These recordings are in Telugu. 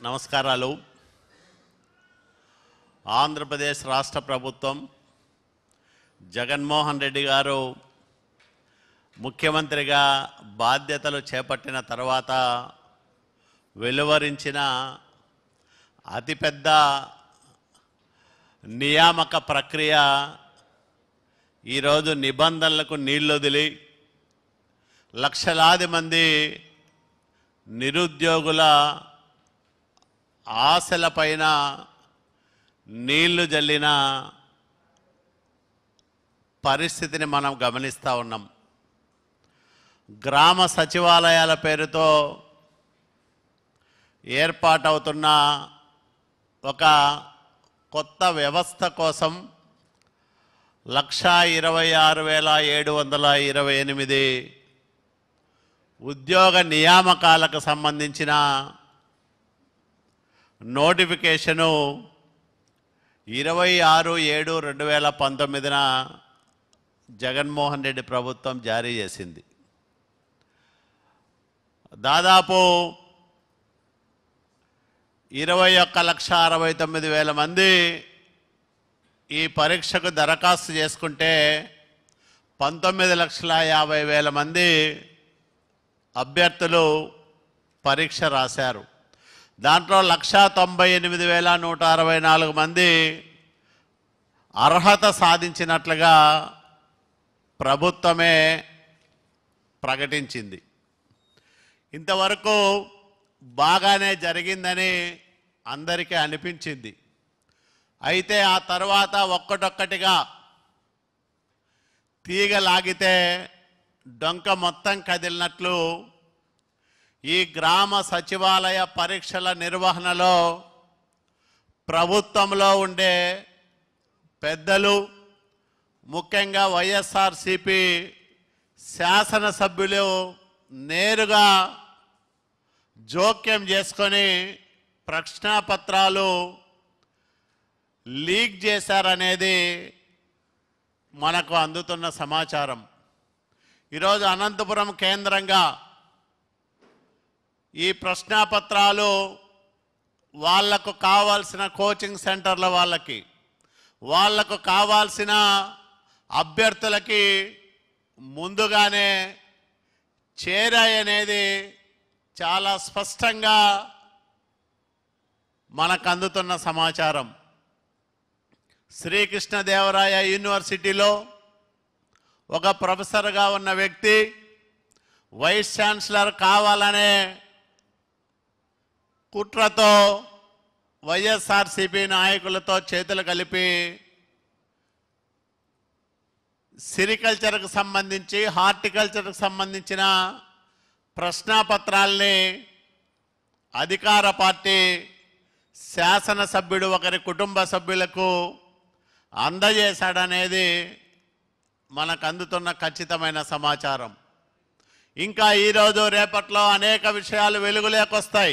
నమస్కారాలు ఆంధ్రప్రదేశ్ రాష్ట్ర ప్రభుత్వం జగన్మోహన్ రెడ్డి గారు ముఖ్యమంత్రిగా బాధ్యతలు చేపట్టిన తర్వాత వెలువరించిన అతిపెద్ద నియామక ప్రక్రియ ఈరోజు నిబంధనలకు నీళ్ళొదిలి లక్షలాది మంది నిరుద్యోగుల ఆశలపైన నీళ్లు జల్లిన పరిస్థితిని మనం గమనిస్తూ ఉన్నాం గ్రామ సచివాలయాల పేరుతో ఏర్పాటవుతున్న ఒక కొత్త వ్యవస్థ కోసం లక్షా ఇరవై ఆరు వేల ఏడు వందల ఇరవై ఎనిమిది ఉద్యోగ నియామకాలకు సంబంధించిన నోటిఫికేషను ఇరవై ఆరు ఏడు రెండు వేల పంతొమ్మిదిన జగన్మోహన్ రెడ్డి ప్రభుత్వం జారీ చేసింది దాదాపు ఇరవై ఒక్క లక్ష అరవై తొమ్మిది వేల మంది ఈ పరీక్షకు దరఖాస్తు చేసుకుంటే పంతొమ్మిది లక్షల యాభై వేల మంది అభ్యర్థులు పరీక్ష రాశారు దాంట్లో లక్ష తొంభై ఎనిమిది వేల నూట అరవై నాలుగు మంది అర్హత సాధించినట్లుగా ప్రభుత్వమే ప్రకటించింది ఇంతవరకు బాగానే జరిగిందని అందరికీ అనిపించింది అయితే ఆ తర్వాత ఒక్కటొక్కటిగా తీగ లాగితే డొంక మొత్తం కదిలినట్లు ఈ గ్రామ సచివాలయ పరీక్షల నిర్వహణలో ప్రభుత్వంలో ఉండే పెద్దలు ముఖ్యంగా వైఎస్ఆర్సిపి శాసనసభ్యులు నేరుగా జోక్యం చేసుకొని ప్రశ్నాపత్రాలు లీక్ చేశారనేది మనకు అందుతున్న సమాచారం ఈరోజు అనంతపురం కేంద్రంగా ఈ ప్రశ్నాపత్రాలు వాళ్లకు కావాల్సిన కోచింగ్ సెంటర్ల వాళ్ళకి వాళ్లకు కావాల్సిన అభ్యర్థులకి ముందుగానే చేరాయనేది చాలా స్పష్టంగా మనకు అందుతున్న సమాచారం శ్రీకృష్ణదేవరాయ యూనివర్సిటీలో ఒక ప్రొఫెసర్గా ఉన్న వ్యక్తి వైస్ ఛాన్సలర్ కావాలనే కుట్రతో వైఎస్ఆర్సిపి నాయకులతో చేతులు కలిపి సిరికల్చర్కు సంబంధించి హార్టికల్చర్కు సంబంధించిన ప్రశ్నాపత్రాల్ని అధికార పార్టీ శాసనసభ్యుడు ఒకరి కుటుంబ సభ్యులకు అందజేశాడనేది మనకు అందుతున్న ఖచ్చితమైన సమాచారం ఇంకా ఈరోజు రేపట్లో అనేక విషయాలు వెలుగులేకొస్తాయి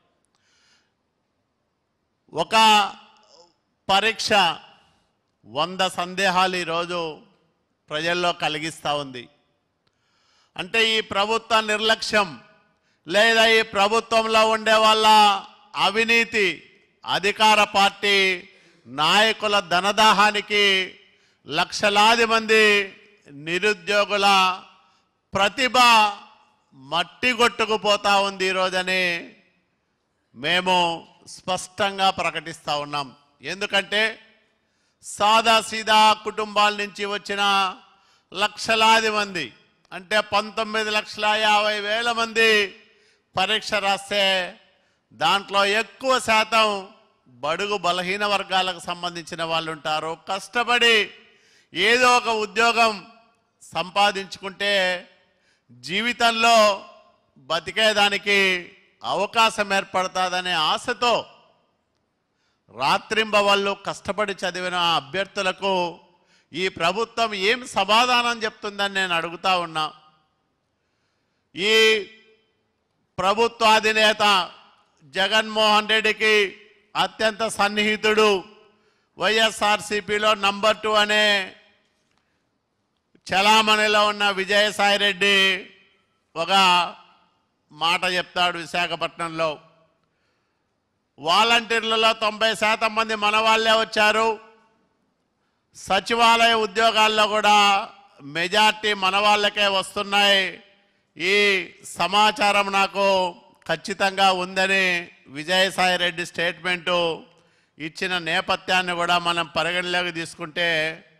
ఒక పరీక్ష వంద సందేహాలు ఈరోజు ప్రజల్లో కలిగిస్తూ ఉంది అంటే ఈ ప్రభుత్వ నిర్లక్ష్యం లేదా ఈ ప్రభుత్వంలో ఉండే వాళ్ళ అవినీతి అధికార పార్టీ నాయకుల ధనదాహానికి లక్షలాది మంది నిరుద్యోగుల ప్రతిభ మట్టి కొట్టుకుపోతా ఉంది ఈరోజని మేము స్పష్టంగా ప్రకటిస్తూ ఉన్నాం ఎందుకంటే సాదా సీదా కుటుంబాల నుంచి వచ్చిన లక్షలాది మంది అంటే పంతొమ్మిది లక్షల యాభై వేల మంది పరీక్ష రాస్తే దాంట్లో ఎక్కువ శాతం బడుగు బలహీన వర్గాలకు సంబంధించిన వాళ్ళు ఉంటారు కష్టపడి ఏదో ఒక ఉద్యోగం సంపాదించుకుంటే జీవితంలో బతికేదానికి అవకాశం ఏర్పడుతుందనే ఆశతో రాత్రింబవళ్ళు కష్టపడి చదివిన ఆ అభ్యర్థులకు ఈ ప్రభుత్వం ఏం సమాధానం చెప్తుందని నేను అడుగుతా ఉన్నా ఈ ప్రభుత్వాధినేత జగన్మోహన్ రెడ్డికి అత్యంత సన్నిహితుడు వైఎస్ఆర్సీపీలో నంబర్ టూ అనే చలామణిలో ఉన్న విజయసాయి రెడ్డి ఒక మాట చెప్తాడు విశాఖపట్నంలో వాలంటీర్లలో తొంభై శాతం మంది మన వాళ్ళే వచ్చారు సచివాలయ ఉద్యోగాల్లో కూడా మెజార్టీ మన వాళ్ళకే వస్తున్నాయి ఈ సమాచారం నాకు ఖచ్చితంగా ఉందని విజయసాయి రెడ్డి స్టేట్మెంటు ఇచ్చిన నేపథ్యాన్ని కూడా మనం పరిగణలోకి తీసుకుంటే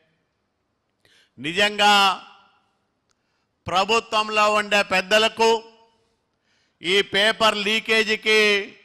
నిజంగా ప్రభుత్వంలో ఉండే పెద్దలకు ఈ పేపర్ లీకేజీకి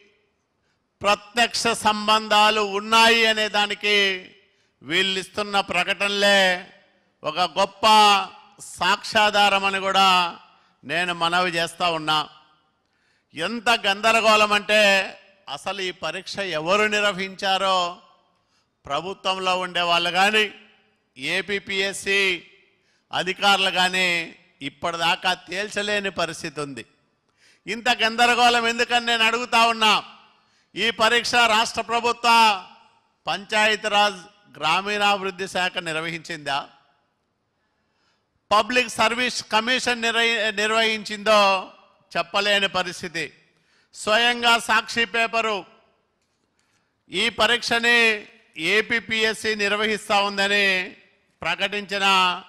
ప్రత్యక్ష సంబంధాలు ఉన్నాయి అనే దానికి వీళ్ళు ఇస్తున్న ప్రకటనలే ఒక గొప్ప సాక్ష్యాధారం అని కూడా నేను మనవి చేస్తా ఉన్నా ఎంత గందరగోళం అంటే అసలు ఈ పరీక్ష ఎవరు నిర్వహించారో ప్రభుత్వంలో ఉండే వాళ్ళు కానీ ఏపీపీఎస్సి అధికారులు కానీ ఇప్పటిదాకా తేల్చలేని పరిస్థితి ఉంది ఇంత గందరగోళం ఎందుకని నేను అడుగుతా ఉన్నా ఈ పరీక్ష రాష్ట్ర ప్రభుత్వ పంచాయతీరాజ్ గ్రామీణాభివృద్ధి శాఖ నిర్వహించిందా పబ్లిక్ సర్వీస్ కమిషన్ నిర్వహి నిర్వహించిందో చెప్పలేని పరిస్థితి స్వయంగా సాక్షి పేపరు ఈ పరీక్షని ఏపీపీఎస్సి నిర్వహిస్తూ ఉందని ప్రకటించిన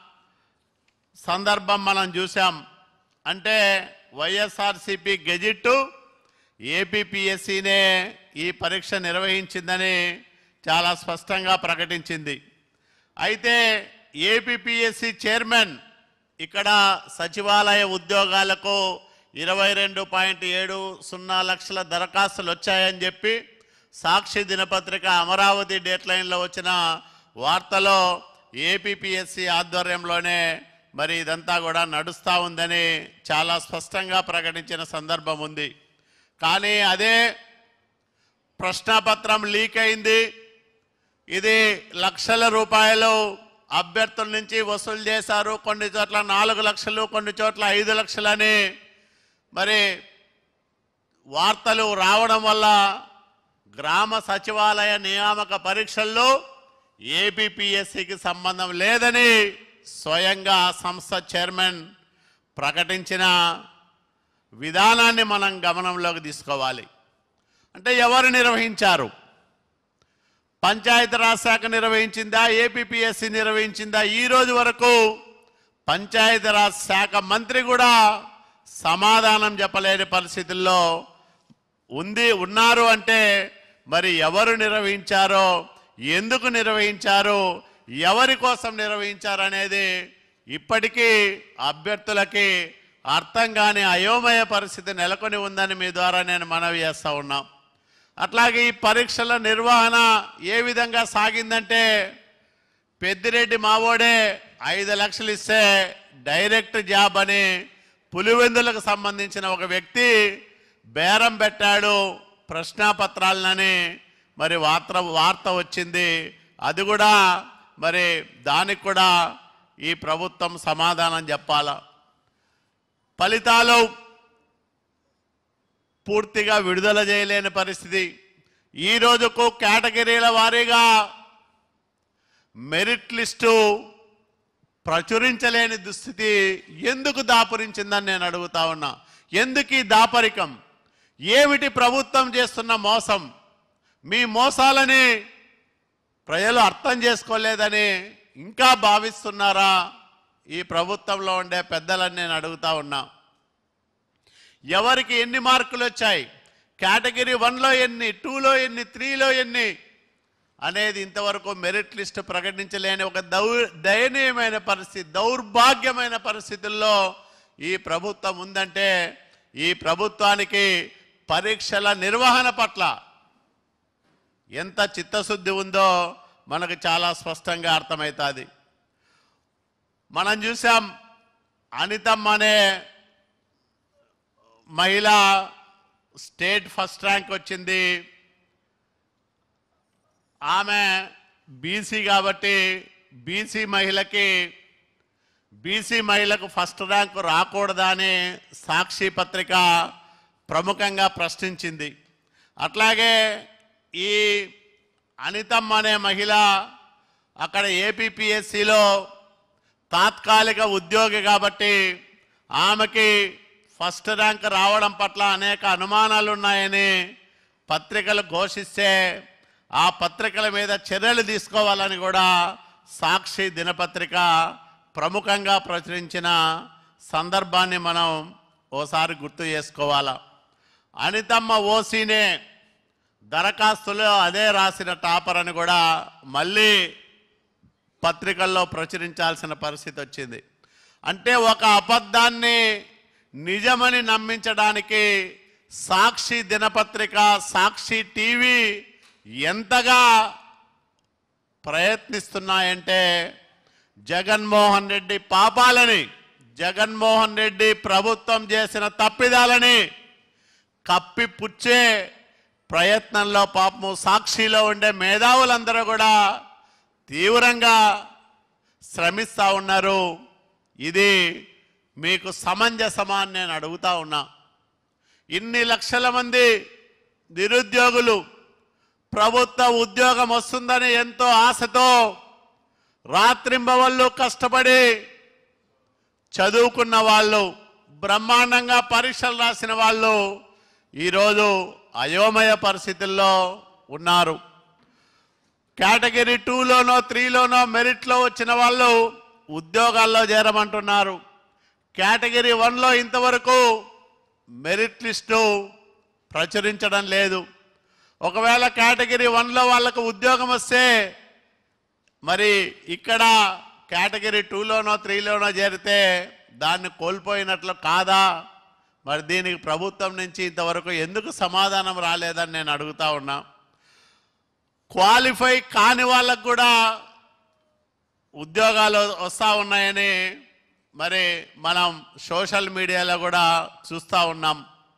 సందర్భం మనం చూసాం అంటే వైఎస్ఆర్సిపి గెజిట్ ఏపీపీఎస్సీనే ఈ పరీక్ష నిర్వహించిందని చాలా స్పష్టంగా ప్రకటించింది అయితే ఏపీపీఎస్సీ చైర్మన్ ఇక్కడ సచివాలయ ఉద్యోగాలకు ఇరవై రెండు పాయింట్ ఏడు సున్నా లక్షల దరఖాస్తులు వచ్చాయని చెప్పి సాక్షి దినపత్రిక అమరావతి డేట్లైన్లో వచ్చిన వార్తలో ఏపీపీఎస్సీ ఆధ్వర్యంలోనే మరి ఇదంతా కూడా నడుస్తూ ఉందని చాలా స్పష్టంగా ప్రకటించిన సందర్భం ఉంది కానీ అదే ప్రశ్నాపత్రం లీక్ అయింది ఇది లక్షల రూపాయలు అభ్యర్థుల నుంచి వసూలు చేశారు కొన్ని చోట్ల నాలుగు లక్షలు కొన్ని చోట్ల ఐదు లక్షలని మరి వార్తలు రావడం వల్ల గ్రామ సచివాలయ నియామక పరీక్షల్లో ఏపీపీఎస్సికి సంబంధం లేదని స్వయంగా ఆ సంస్థ చైర్మన్ ప్రకటించిన విధానాన్ని మనం గమనంలోకి తీసుకోవాలి అంటే ఎవరు నిర్వహించారు పంచాయతీరాజ్ శాఖ నిర్వహించిందా ఏపీపీఎస్సి నిర్వహించిందా ఈ రోజు వరకు పంచాయతీరాజ్ శాఖ మంత్రి కూడా సమాధానం చెప్పలేని పరిస్థితుల్లో ఉంది ఉన్నారు అంటే మరి ఎవరు నిర్వహించారో ఎందుకు నిర్వహించారు ఎవరి కోసం నిర్వహించారు అనేది ఇప్పటికీ అభ్యర్థులకి అర్థం కాని అయోమయ పరిస్థితి నెలకొని ఉందని మీ ద్వారా నేను మనవి చేస్తా ఉన్నాం అట్లాగే ఈ పరీక్షల నిర్వహణ ఏ విధంగా సాగిందంటే పెద్దిరెడ్డి మావోడే ఐదు లక్షలు ఇస్తే డైరెక్ట్ జాబ్ అని పులివెందులకు సంబంధించిన ఒక వ్యక్తి బేరం పెట్టాడు ప్రశ్నాపత్రాలనని మరి వార్త వార్త వచ్చింది అది కూడా మరి దానికి కూడా ఈ ప్రభుత్వం సమాధానం చెప్పాలా ఫలితాలు పూర్తిగా విడుదల చేయలేని పరిస్థితి ఈ రోజుకు కేటగిరీల వారీగా మెరిట్ లిస్టు ప్రచురించలేని దుస్థితి ఎందుకు దాపురించిందని నేను అడుగుతా ఉన్నా ఎందుకు ఈ దాపరికం ఏమిటి ప్రభుత్వం చేస్తున్న మోసం మీ మోసాలని ప్రజలు అర్థం చేసుకోలేదని ఇంకా భావిస్తున్నారా ఈ ప్రభుత్వంలో ఉండే పెద్దలని నేను అడుగుతా ఉన్నా ఎవరికి ఎన్ని మార్కులు వచ్చాయి కేటగిరీ వన్లో ఎన్ని టూలో ఎన్ని త్రీలో ఎన్ని అనేది ఇంతవరకు మెరిట్ లిస్ట్ ప్రకటించలేని ఒక దౌ దయనీయమైన పరిస్థితి దౌర్భాగ్యమైన పరిస్థితుల్లో ఈ ప్రభుత్వం ఉందంటే ఈ ప్రభుత్వానికి పరీక్షల నిర్వహణ పట్ల ఎంత చిత్తశుద్ధి ఉందో మనకు చాలా స్పష్టంగా అర్థమవుతుంది మనం చూసాం అనితమ్మ అనే మహిళ స్టేట్ ఫస్ట్ ర్యాంక్ వచ్చింది ఆమె బీసీ కాబట్టి బీసీ మహిళకి బీసీ మహిళకు ఫస్ట్ ర్యాంకు రాకూడదా అని సాక్షి పత్రిక ప్రముఖంగా ప్రశ్నించింది అట్లాగే ఈ అనితమ్మ అనే మహిళ అక్కడ ఏపీపీఎస్సిలో తాత్కాలిక ఉద్యోగి కాబట్టి ఆమెకి ఫస్ట్ ర్యాంక్ రావడం పట్ల అనేక అనుమానాలు ఉన్నాయని పత్రికలు ఘోషిస్తే ఆ పత్రికల మీద చర్యలు తీసుకోవాలని కూడా సాక్షి దినపత్రిక ప్రముఖంగా ప్రచురించిన సందర్భాన్ని మనం ఓసారి గుర్తు చేసుకోవాలా అనితమ్మ ఓసీనే దరఖాస్తులో అదే రాసిన టాపర్ అని కూడా మళ్ళీ పత్రికల్లో ప్రచురించాల్సిన పరిస్థితి వచ్చింది అంటే ఒక అబద్ధాన్ని నిజమని నమ్మించడానికి సాక్షి దినపత్రిక సాక్షి టీవీ ఎంతగా ప్రయత్నిస్తున్నాయంటే జగన్మోహన్ రెడ్డి పాపాలని జగన్మోహన్ రెడ్డి ప్రభుత్వం చేసిన తప్పిదాలని కప్పిపుచ్చే ప్రయత్నంలో పాపము సాక్షిలో ఉండే మేధావులందరూ కూడా తీవ్రంగా శ్రమిస్తూ ఉన్నారు ఇది మీకు సమంజసమా అని నేను అడుగుతా ఉన్నా ఇన్ని లక్షల మంది నిరుద్యోగులు ప్రభుత్వ ఉద్యోగం వస్తుందని ఎంతో ఆశతో రాత్రింబవళ్ళు కష్టపడి చదువుకున్న వాళ్ళు బ్రహ్మాండంగా పరీక్షలు రాసిన వాళ్ళు ఈరోజు అయోమయ పరిస్థితుల్లో ఉన్నారు కేటగిరీ టూలోనో త్రీలోనో మెరిట్లో వచ్చిన వాళ్ళు ఉద్యోగాల్లో చేరమంటున్నారు కేటగిరీ వన్లో ఇంతవరకు మెరిట్ లిస్టు ప్రచురించడం లేదు ఒకవేళ కేటగిరీ వన్లో వాళ్ళకు ఉద్యోగం వస్తే మరి ఇక్కడ కేటగిరీ టూలోనో త్రీలోనో చేరితే దాన్ని కోల్పోయినట్లు కాదా మరి దీనికి ప్రభుత్వం నుంచి ఇంతవరకు ఎందుకు సమాధానం రాలేదని నేను అడుగుతా ఉన్నా క్వాలిఫై కాని వాళ్ళకు కూడా ఉద్యోగాలు వస్తూ ఉన్నాయని మరి మనం సోషల్ మీడియాలో కూడా చూస్తూ ఉన్నాం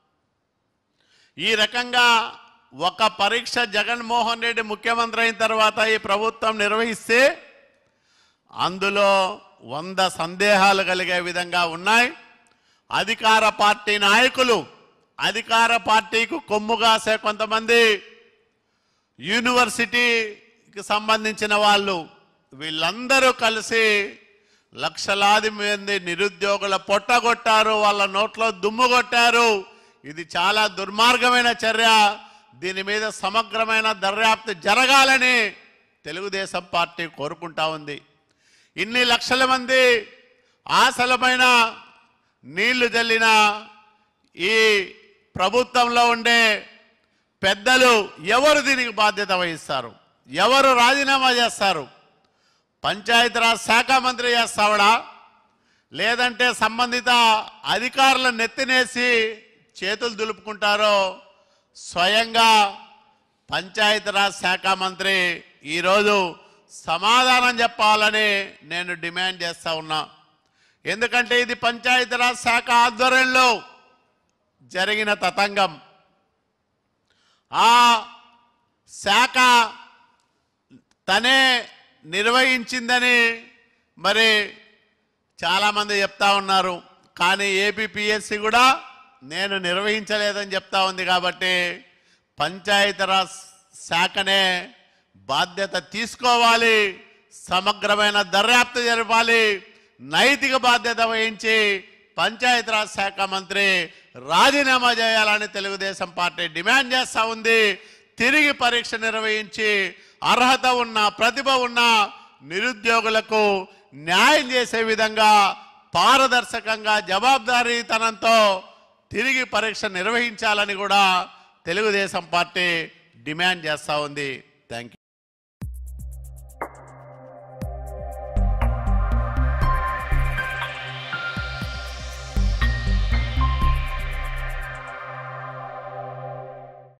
ఈ రకంగా ఒక పరీక్ష జగన్మోహన్ రెడ్డి ముఖ్యమంత్రి అయిన తర్వాత ఈ ప్రభుత్వం నిర్వహిస్తే అందులో వంద సందేహాలు కలిగే విధంగా ఉన్నాయి అధికార పార్టీ నాయకులు అధికార పార్టీకి కొమ్ము కాసే కొంతమంది యూనివర్సిటీకి సంబంధించిన వాళ్ళు వీళ్ళందరూ కలిసి లక్షలాది మంది నిరుద్యోగుల పొట్టగొట్టారు వాళ్ళ నోట్లో దుమ్ము కొట్టారు ఇది చాలా దుర్మార్గమైన చర్య దీని మీద సమగ్రమైన దర్యాప్తు జరగాలని తెలుగుదేశం పార్టీ కోరుకుంటా ఉంది ఇన్ని లక్షల మంది ఆశలమైన నీళ్లు జల్లిన ఈ ప్రభుత్వంలో ఉండే పెద్దలు ఎవరు దీనికి బాధ్యత వహిస్తారు ఎవరు రాజీనామా చేస్తారు పంచాయతీరాజ్ శాఖ మంత్రి చేస్తావడా లేదంటే సంబంధిత అధికారులను నెత్తినేసి చేతులు దులుపుకుంటారో స్వయంగా పంచాయతీరాజ్ శాఖ మంత్రి ఈరోజు సమాధానం చెప్పాలని నేను డిమాండ్ చేస్తా ఉన్నా ఎందుకంటే ఇది పంచాయతీరాజ్ శాఖ ఆధ్వర్యంలో జరిగిన తతంగం ఆ శాఖ తనే నిర్వహించిందని మరి చాలామంది చెప్తా ఉన్నారు కానీ ఏపీపీఎస్సి కూడా నేను నిర్వహించలేదని చెప్తా ఉంది కాబట్టి పంచాయతీరాజ్ శాఖనే బాధ్యత తీసుకోవాలి సమగ్రమైన దర్యాప్తు జరపాలి నైతిక బాధ్యత వహించి పంచాయతీరాజ్ శాఖ మంత్రి రాజీనామా చేయాలని తెలుగుదేశం పార్టీ డిమాండ్ చేస్తా ఉంది తిరిగి పరీక్ష నిర్వహించి అర్హత ఉన్న ప్రతిభ ఉన్న నిరుద్యోగులకు న్యాయం చేసే విధంగా పారదర్శకంగా జవాబుదారీతనంతో తిరిగి పరీక్ష నిర్వహించాలని కూడా తెలుగుదేశం పార్టీ డిమాండ్ చేస్తూ ఉంది థ్యాంక్ యూ